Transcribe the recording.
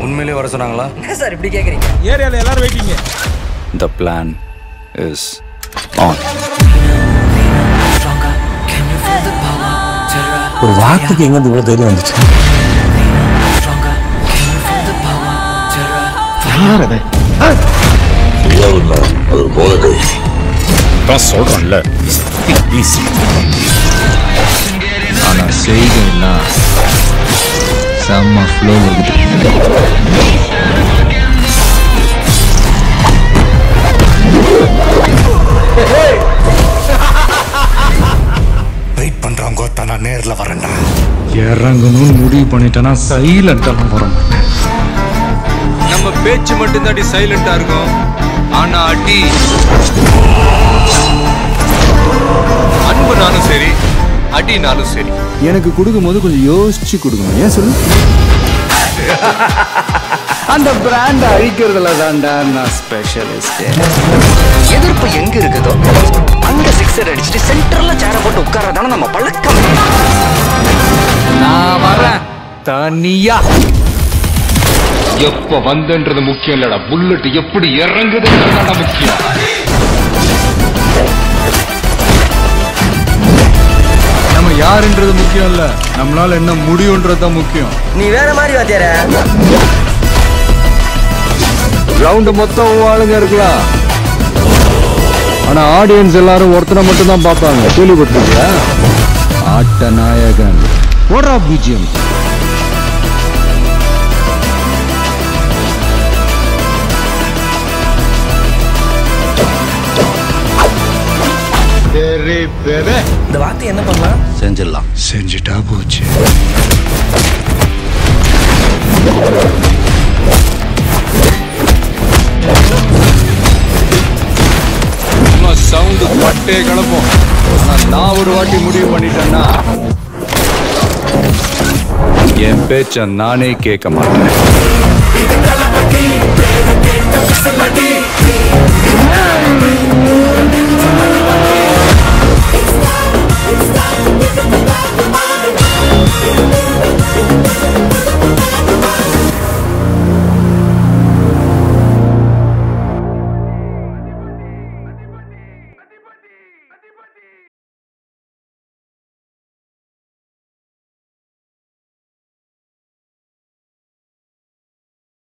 உண்மையிலேயே வர சொன்னாங்களா என்ன சார் இப்படி கேக்குறீங்க ஏரியால எல்லாரும் வெயிட்டிங்க த பிளான் இஸ் ஆன் ஒரு வார்த்தைக்கு எங்க இவ்வளவு தைரியம் வந்துச்சு தான் சொல்றேன்ல ஈஸி ஆனா செய்கைன்னா செம்ம ஃப்ளோ இருக்குது வெயிட் பண்றவங்க தான் நான் நேர்ல வரேன்டா இறங்கணும்னு முடிவு பண்ணிட்டேன்னா சைலண்டாக போற மாட்டேன் நம்ம பேச்சு மட்டும் தான் சைலண்டா இருக்கும் ஆனா அடி அன்புனாலும் சரி அடினாலும் சரி எனக்கு கொடுக்கும்போது கொஞ்சம் யோசிச்சு கொடுக்கணும் ஏன் சொல்லு அந்த பிராண்ட் அழிக்கிறதுல தான்டா நான் ஸ்பெஷலிஸ்ட் எதிர்ப்பு எங்க இருக்குதோ அங்க சிக்ஸர் அடிச்சுட்டு சென்டர்ல சேர போட்டு உட்கார்றதான நம்ம பழக்கம் நான் வரேன் தனியா எப்ப வந்தன்றது முக்கியம் இல்லடா புல்லட் எப்படி இறங்குதுன்றதுதான் முக்கியம் நம்ம யாருன்றது முக்கியம் இல்ல நம்மளால என்ன முடியும்ன்றது தான் முக்கியம் நீ வேற மாதிரி வாத்தியார ரவுண்டு மொத்தம் உன் ஆளுங்க இருக்கலாம் ஆனா ஆடியன்ஸ் எல்லாரும் ஒருத்தனை மட்டும் தான் பார்ப்பாங்க கேள்விப்பட்டிருக்கியா ஆட்ட நாயகன் போடுறா பிஜிஎம் இந்த வார்த்தை என்ன பண்ணலாம் செஞ்சிடலாம் செஞ்சுட்டா போச்சு சவுண்டு பட்டே கிளப்போம் ஆனா நான் ஒரு வாட்டி முடிவு பண்ணிட்டேன்னா என் பேச்ச நானே கேட்க மாட்டேன்